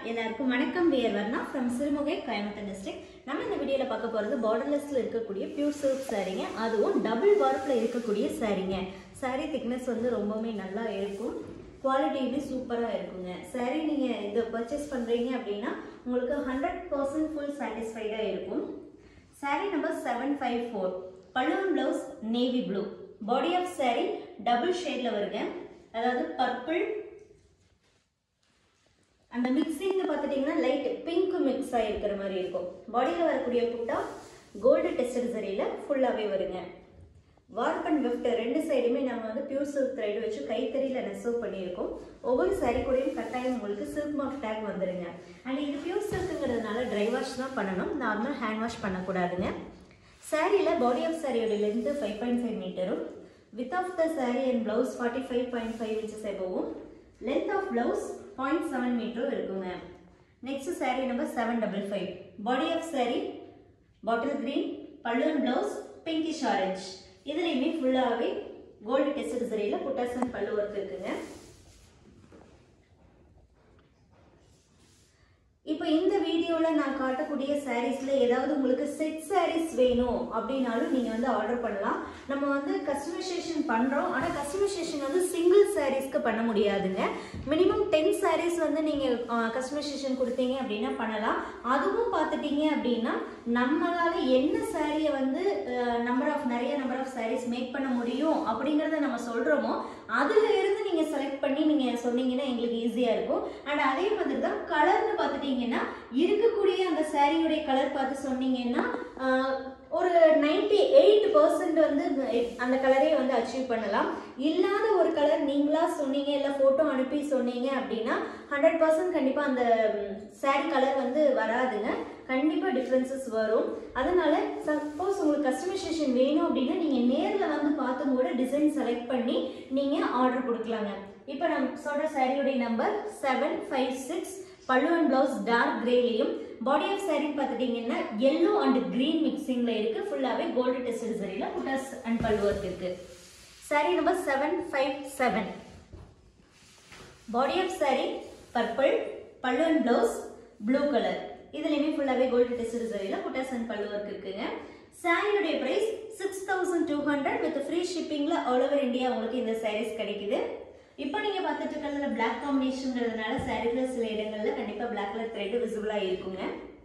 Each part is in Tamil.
எல்லாருக்கும் வணக்கம் we are Varna from Sirumugai Coimbatore district நம்ம இந்த வீடியோவில் பார்க்க போகிறது பார்டர்லெஸ்ல இருக்கக்கூடிய பியூர் சில்க் சாரீங்க அதுவும் டபுள் வார்ப்பில் இருக்கக்கூடிய சாரீங்க saree திக்னஸ் வந்து ரொம்பவுமே நல்லா இருக்கும் குவாலிட்டியுமே சூப்பராக இருக்குங்க saree நீங்கள் இதை பர்ச்சேஸ் பண்ணுறீங்க அப்படின்னா உங்களுக்கு ஹண்ட்ரட் பர்சன்ட் ஃபுல் சாட்டிஸ்ஃபைடாக இருக்கும் saree number seven five four பல்லுவன் blouse navy blue body of saree double ஷேடில் வருங்க அதாவது பர்பிள் அந்த மிக்சிங் பார்த்துட்டிங்கன்னா லைட் பிங்க் மிக்ஸ் ஆகிருக்கிற மாதிரி இருக்கும் பாடியில் வரக்கூடிய புட்டா கோல்டு டெஸ்டட் சரியில் ஃபுல்லாகவே வருங்க வார்ப் அண்ட் வெஃப்ட் ரெண்டு சைடுமே நம்ம வந்து பியூர் சில்க் த்ரெட் வச்சு கைத்தறியில் நெசவு பண்ணியிருக்கோம் ஒவ்வொரு சாரி கூடயும் கட்டாயம் உங்களுக்கு சில்க் மார்க் டேக் வந்துடுங்க அண்ட் இது பியூர் சில்க்குங்கிறதுனால ட்ரை வாஷ் தான் பண்ணணும் நார்மல் ஹேண்ட் வாஷ் பண்ணக்கூடாதுங்க சாரியில் பாடி ஆஃப் சாரியோட லென்த்து ஃபைவ் பாயிண்ட் ஃபைவ் மீட்டரும் with of the saree and blouse forty five point five inches எபோவும் length of blouse point seven மீட்டரும் இருக்குங்க next saree number seven double five body of saree bottle green பல்லுவன் ப்ளவுஸ் பிங்கிஷ் ஆரஞ்ச் இதுலேயுமே ஃபுல்லாகவே கோல்டு டெஸ்ட் சரியில் புட்டாசன் பல்லு ஒர்க் இருக்குங்க இப்போ இந்த வீடியோவில் நான் காட்டக்கூடிய சாரீஸில் ஏதாவது உங்களுக்கு செட் சாரீஸ் வேணும் அப்படின்னாலும் நீங்கள் வந்து ஆர்டர் பண்ணலாம் நம்ம வந்து கஸ்டமைசேஷன் பண்ணுறோம் ஆனால் கஸ்டமைசேஷன் வந்து சிங்கிள் சாரீஸ்க்கு பண்ண முடியாதுங்க மினிமம் டென் சாரீஸ் வந்து நீங்கள் கஸ்டமைசேஷன் கொடுத்தீங்க அப்படின்னா பண்ணலாம் அதுவும் பார்த்துட்டீங்க அப்படின்னா நம்மளால் என்ன சாரியை வந்து நம்பர் ஆஃப் நிறைய நம்பர் ஆஃப் சாரீஸ் மேக் பண்ண முடியும் அப்படிங்கிறத நம்ம சொல்கிறோமோ அதில் இருந்து நீங்கள் செலக்ட் பண்ணி நீங்கள் சொன்னீங்கன்னா எங்களுக்கு ஈஸியாக இருக்கும் அண்ட் அதே மாதிரி தான் கலர்னு பார்த்துட்டீங்கன்னா இருக்கக்கூடிய அந்த சாரியுடைய கலர் பார்த்து சொன்னீங்கன்னா ஆஹ், ஒரு நைன்டி எயிட் பர்சன்ட் வந்து அந்த கலரே வந்து அச்சீவ் பண்ணலாம் இல்லாத ஒரு கலர் நீங்களா சொன்னீங்க இல்லை ஃபோட்டோ அனுப்பி சொன்னீங்க அப்படின்னா ஹண்ட்ரட் பர்சன்ட் கண்டிப்பாக அந்த சாரி கலர் வந்து வராதுங்க கண்டிப்பாக டிஃப்ரென்சஸ் வரும் அதனால சப்போஸ் உங்களுக்கு கஸ்டமைசேஷன் வேணும் அப்படின்னா நீங்கள் நேரில் வந்து பார்த்தும் கூட டிசைன் செலக்ட் பண்ணி நீங்கள் ஆர்டர் கொடுக்கலாங்க இப்போ நம்ம சொல்கிற சாரியுடைய number seven five six pallu and blouse dark கிரேலையும் பாடி ஆஃப் சாரி பார்த்துட்டிங்கன்னா எல்லோ அண்ட் க்ரீன் மிக்சிங்கில் இருக்குது ஃபுல்லாகவே கோல்டு டெஸ்ட் சரியில் புட்டாஸ் அண்ட் பல்லு ஒர்க் இருக்குது saree number seven five seven body of saree purple pallu and blouse blue colour இதுலையுமே ஃபுல்லாகவே கோல்டு டெஸ்ட் சரியில் புட்டாஸ் அண்ட் பல்லு ஒர்க் இருக்குங்க சாரியுடைய price six thousand two hundred with free ஷிப்பிங்கில் ஆல் ஓவர் இந்தியா உங்களுக்கு இந்த சாரீஸ் கிடைக்குது இப்போ நீங்கள் பார்த்துட்டு இருக்கிறதுல பிளாக் காம்பினேஷன்ங்கிறதுனால சாரீல சில இடங்களில் கண்டிப்பாக பிளாக் கலர் த்ரெட் விசிபிளாக இருக்குங்க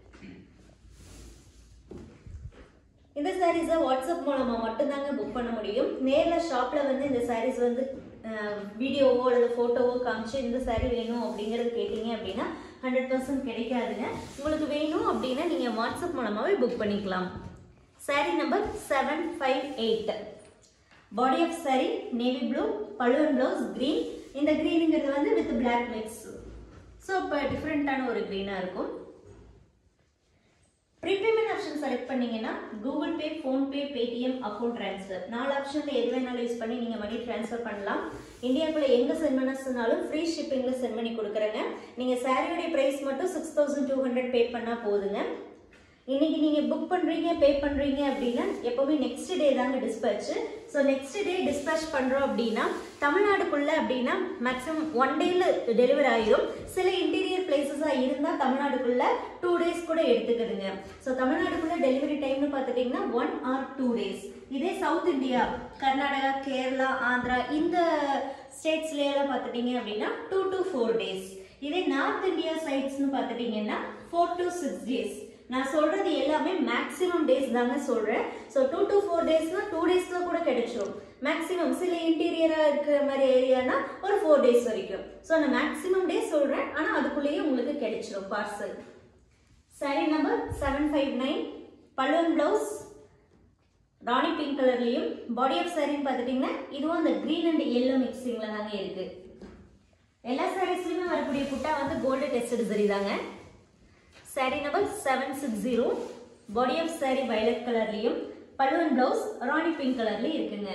இந்த சாரீஸை வாட்ஸ்அப் மூலமாக மட்டும்தாங்க புக் பண்ண முடியும் நேரில் ஷாப்பில் வந்து இந்த சாரீஸ் வந்து வீடியோவோ அல்லது ஃபோட்டோவோ காமிச்சு இந்த saree வேணும் அப்படிங்கிறது கேட்டிங்க அப்படின்னா ஹண்ட்ரட் பர்சன்ட் கிடைக்காதுங்க உங்களுக்கு வேணும் அப்படின்னா நீங்கள் வாட்ஸ்அப் மூலமாகவே புக் பண்ணிக்கலாம் saree number seven five eight body of saree navy blue பழுவன் ப்ளவுஸ் க்ரீன் இந்த க்ரீனுங்கிறது வந்து வித் பிளாக் மிக்ஸ் ஸோ இப்போ டிஃப்ரெண்ட்டான ஒரு க்ரீனாக இருக்கும் ப்ரீபேமெண்ட் ஆப்ஷன் செலக்ட் பண்ணீங்கன்னா Google Pay PhonePe Paytm account transfer நாலு ஆப்ஷனில் எது வேணாலும் யூஸ் பண்ணி நீங்கள் மணி ட்ரான்ஸ்ஃபர் பண்ணலாம் இந்தியாக்குள்ளே எங்கே சென்ட் பண்ண சொன்னாலும் ஃப்ரீ ஷிப்பிங்கில் சென்ட் பண்ணி கொடுக்குறேங்க நீங்கள் சாரியோடைய ப்ரைஸ் மட்டும் six thousand two hundred pay பண்ணால் போதுங்க இன்னைக்கு நீங்கள் புக் பண்ணுறீங்க பே பண்ணுறீங்க அப்படின்னா எப்போவுமே நெக்ஸ்ட் டே தாங்க dispatch so next day dispatch பண்ணுறோம் அப்படின்னா தமிழ்நாடுக்குள்ளே அப்படின்னா மேக்ஸிமம் ஒன் டேயில் டெலிவரி ஆயிரும் சில இன்டீரியர் பிளேசஸாக இருந்தால் தமிழ்நாடுக்குள்ளே டூ டேஸ் கூட எடுத்துக்குதுங்க ஸோ தமிழ்நாடுக்குள்ளே டெலிவரி டைம்னு பார்த்துட்டிங்கன்னா ஒன் ஆர் டூ டேஸ் இதே சவுத் இந்தியா கர்நாடகா கேரளா ஆந்திரா இந்த ஸ்டேட்ஸ்லாம் பார்த்துட்டிங்க அப்படின்னா டூ டு ஃபோர் டேஸ் இதே நார்த் இந்தியா சைட்ஸ்னு பார்த்துட்டிங்கன்னா ஃபோர் டு சிக்ஸ் டேஸ் நான் சொல்றது எல்லாமே மேக்ஸிமம் டேஸ் தாங்க சொல்றேன் ஸோ டூ டு ஃபோர் டேஸ்னா டூ டேஸ்ல கூட கிடைச்சிரும் மேக்ஸிமம் சில இன்டீரியரா இருக்கிற மாதிரி ஏரியானா ஒரு ஃபோர் டேஸ் வரைக்கும் ஸோ நான் மேக்ஸிமம் டேஸ் சொல்றேன் ஆனால் அதுக்குள்ளேயே உங்களுக்கு கிடைச்சிரும் parcel saree number seven five nine பல்லுவன் பிளவுஸ் ராணி பிங்க் கலர்லையும் பாடி ஆஃப் சாரின்னு பார்த்துட்டிங்கன்னா இதுவும் அந்த க்ரீன் அண்ட் எல்லோ மிக்சிங்கில் தாங்க இருக்கு எல்லா சாரீஸ்லையுமே வரக்கூடிய புட்டா வந்து கோல்டு டெஸ்டட் சரி தாங்க saree number seven six zero body of saree violet கலர்லையும் பல்லுவன் பிளவுஸ் ராணி பிங்க் கலர்லையும் இருக்குங்க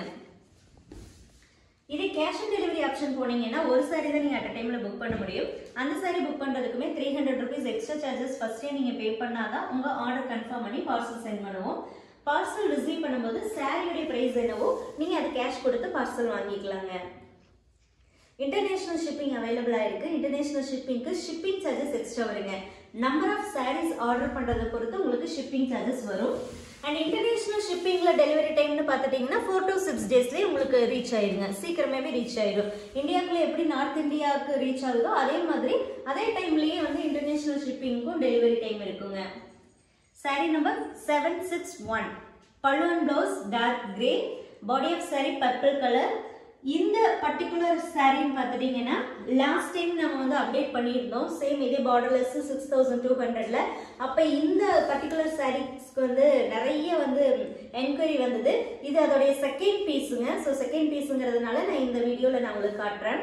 இதே கேஷ் ஆன் டெலிவரி ஆப்ஷன் போனீங்கன்னா ஒரு சாரி தான் நீங்கள் அட் டைமில் புக் பண்ண முடியும் அந்த சாரி புக் பண்ணுறதுக்குமே three hundred rupees extra charges ஃபர்ஸ்டே நீங்கள் பே பண்ணாதான் உங்கள் ஆர்டர் கன்ஃபார்ம் பண்ணி பார்சல் சென்ட் பண்ணுவோம் பார்சல் ரிசீவ் பண்ணும்போது சாரியுடைய ப்ரைஸ் என்னவோ நீங்கள் அது கேஷ் கொடுத்து பார்சல் வாங்கிக்கலாங்க இன்டர்நேஷனல் ஷிப்பிங் அவைலபிளாக இருக்குது இன்டர்நேஷனல் ஷிப்பிங்க்கு ஷிப்பிங் சார்ஜஸ் எக்ஸ்ட்ரா வருங்க நம்பர் ஆஃப் சாரீஸ் ஆர்டர் பண்ணுறதை பொறுத்து உங்களுக்கு ஷிப்பிங் சார்ஜஸ் வரும் அண்ட் இன்டர்நேஷனல் ஷிப்பிங்கில் டெலிவரி டைம்னு பார்த்துட்டிங்கன்னா ஃபோர் டு சிக்ஸ் டேஸ்லேயே உங்களுக்கு ரீச் ஆயிருங்க சீக்கிரமாகவே ரீச் ஆயிடும் இந்தியாவுக்குள்ள எப்படி நார்த் இந்தியாவுக்கு ரீச் ஆகுதோ அதே மாதிரி அதே டைம்லேயே வந்து இன்டர்நேஷனல் ஷிப்பிங்க்கும் டெலிவரி டைம் இருக்குங்க saree number seven six one பழு and blouse dark grey body of saree purple colour இந்த பர்டிகுலர் சாரின்னு பார்த்துட்டிங்கன்னா லாஸ்ட் டைம் நம்ம வந்து அப்டேட் பண்ணியிருந்தோம் சேம் இதே பார்டர்லெஸ் சிக்ஸ் தௌசண்ட் டூ ஹண்ட்ரட்ல அப்போ இந்த பர்டிகுலர் சாரீஸ்க்கு வந்து நிறைய வந்து என்கொயரி வந்தது இது அதோடைய செகண்ட் பீஸுங்க ஸோ செகண்ட் பீஸுங்கிறதுனால நான் இந்த வீடியோவில் நான் உங்களுக்கு காட்டுறேன்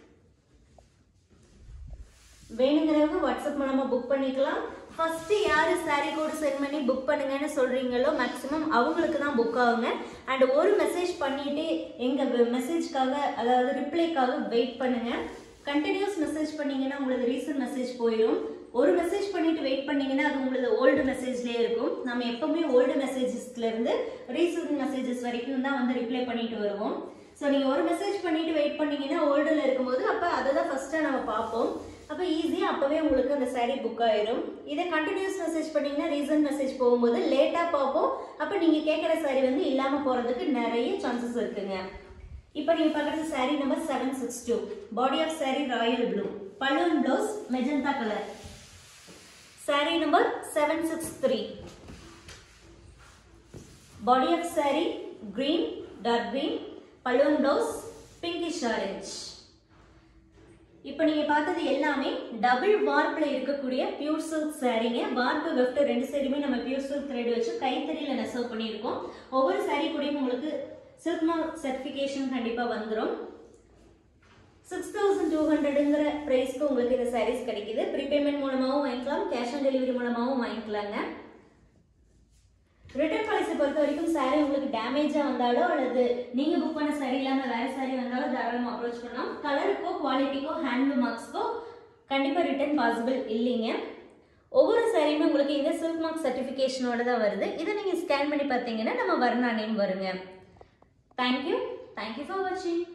வேணுங்கிறவங்க வாட்ஸ்அப் மூலமாக புக் பண்ணிக்கலாம் ஃபஸ்ட்டு யார் சாரீ கோட் சென்ட் பண்ணி புக் பண்ணுங்கன்னு சொல்கிறீங்களோ மேக்ஸிமம் அவங்களுக்கு தான் புக் ஆகுங்க அண்ட் ஒரு மெசேஜ் பண்ணிவிட்டு எங்கள் மெசேஜ்க்காக அதாவது ரிப்ளைக்காக வெயிட் பண்ணுங்கள் கண்டினியூஸ் மெசேஜ் பண்ணீங்கன்னா உங்களுக்கு ரீசன்ட் மெசேஜ் போயிடும் ஒரு மெசேஜ் பண்ணிட்டு வெயிட் பண்ணீங்கன்னா அது உங்களுக்கு ஓல்டு மெசேஜ்லேயே இருக்கும் நம்ம எப்பவுமே ஓல்டு மெசேஜஸ்லேருந்து ரீசன்ட் மெசேஜஸ் வரைக்கும் தான் வந்து ரிப்ளை பண்ணிட்டு வருவோம் ஸோ நீங்கள் ஒரு மெசேஜ் பண்ணிட்டு வெயிட் பண்ணீங்கன்னா ஓல்டில் இருக்கும்போது அப்போ அதை தான் ஃபஸ்ட்டாக நம்ம பார்ப்போம் அப்போ ஈஸியாக அப்போவே உங்களுக்கு அந்த சாரீ புக் ஆயிரும் இதை கண்டினியூஸ் மெசேஜ் பண்ணீங்கன்னா ரீசன் மெசேஜ் போகும்போது லேட்டாக பார்ப்போம் அப்போ நீங்கள் கேட்குற சாரீ வந்து இல்லாமல் போகிறதுக்கு நிறைய சான்சஸ் இருக்குங்க இப்போ நீங்கள் பார்க்குறது saree number seven six two body of saree royal blue பலூன் blouse magenta colour saree number seven six three body of saree green dark green பலூன் ப்ளவுஸ் பிங்கிஷ் ஆரஞ்ச் இப்போ நீங்கள் பார்த்தது எல்லாமே டபுள் வார்ப்பில் இருக்கக்கூடிய பியூர் சில்க் சாரீங்க வார்ப்பு வெஃப்ட் ரெண்டு சைடுமே நம்ம பியூர் சில்க் த்ரெட் வச்சு கைத்தறியில் நெசவு பண்ணியிருக்கோம் ஒவ்வொரு சாரீ கூடயும் உங்களுக்கு சில்க் மார்க் சர்டிஃபிகேஷன் கண்டிப்பாக வந்துடும் சிக்ஸ் தௌசண்ட் டூ ஹண்ட்ரடுங்கிற ப்ரைஸ்க்கு உங்களுக்கு இந்த சாரீஸ் கிடைக்குது ப்ரீபேமெண்ட் மூலமாகவும் வாங்கிக்கலாம் கேஷ் ஆன் டெலிவரி மூலமாகவும் வாங்கிக்கலாங்க ரிட்டர்ன் பாலிசி பொறுத்த வரைக்கும் சாரீ உங்களுக்கு டேமேஜாக வந்தாலோ அல்லது நீங்கள் புக் பண்ண சாரீ இல்லாமல் வேறு சாரீ வந்தாலும் தாராளமாக அப்ரோச் பண்ணலாம் கலருக்கோ குவாலிட்டிக்கோ ஹேண்ட்லூம் மார்க்ஸ்க்கோ கண்டிப்பாக ரிட்டர்ன் பாசிபிள் இல்லைங்க ஒவ்வொரு சாரியுமே உங்களுக்கு இந்த சில்க் மார்க் சர்டிஃபிகேஷனோட தான் வருது இதை நீங்கள் ஸ்கேன் பண்ணி பார்த்தீங்கன்னா நம்ம வர்ணா நேம் வருங்க தேங்க்யூ தேங்க்யூ ஃபார் வாட்சிங்